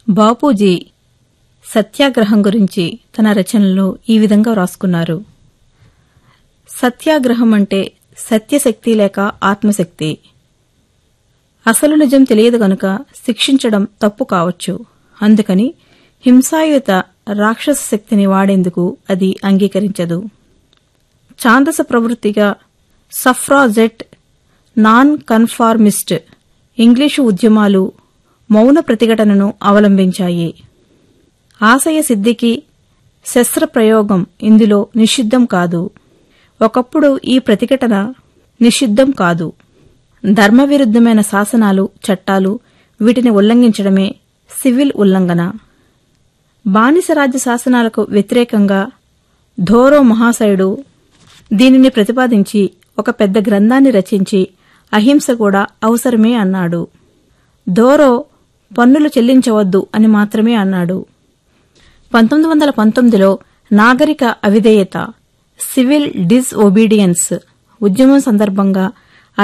బాపూజీ సత్యాగ్రహం గురించి తన రచనలో ఈ విధంగా వ్రాసుకున్నారు సత్యాగ్రహం అంటే సత్యశక్తి లేక ఆత్మశక్తి అసలు నిజం తెలియదు గనుక శిక్షించడం తప్పు కావచ్చు అందుకని హింసాయుత రాక్షస శక్తిని వాడేందుకు అది అంగీకరించదు ఛాందస ప్రవృత్తిగా సఫ్రాజెట్ నాన్ కన్ఫార్మిస్ట్ ఇంగ్లీషు ఉద్యమాలు మౌన ప్రతిఘటనను అవలంబించాయి ఆశయ సిద్ధికి శస్త్రప్రయోగం ఇందులో నిషిద్ధం కాదు ఒకప్పుడు ఈ ప్రతిఘటన నిషిద్ధం కాదు ధర్మవిరుద్ధమైన శాసనాలు చట్టాలు వీటిని ఉల్లంఘించడమే సివిల్ ఉల్లంఘన బానిసరాజ్య శాసనాలకు వ్యతిరేకంగా ధోరో మహాశయుడు దీనిని ప్రతిపాదించి ఒక పెద్ద గ్రంథాన్ని రచించి అహింస కూడా అవసరమే అన్నాడు ధోరో పన్నులు చెల్లించవద్దు అని మాత్రమే అన్నాడు పంతొమ్మిది వందల పంతొమ్మిదిలో నాగరిక అవిధేయత సివిల్ డిస్ ఒబీడియన్స్ ఉద్యమం సందర్భంగా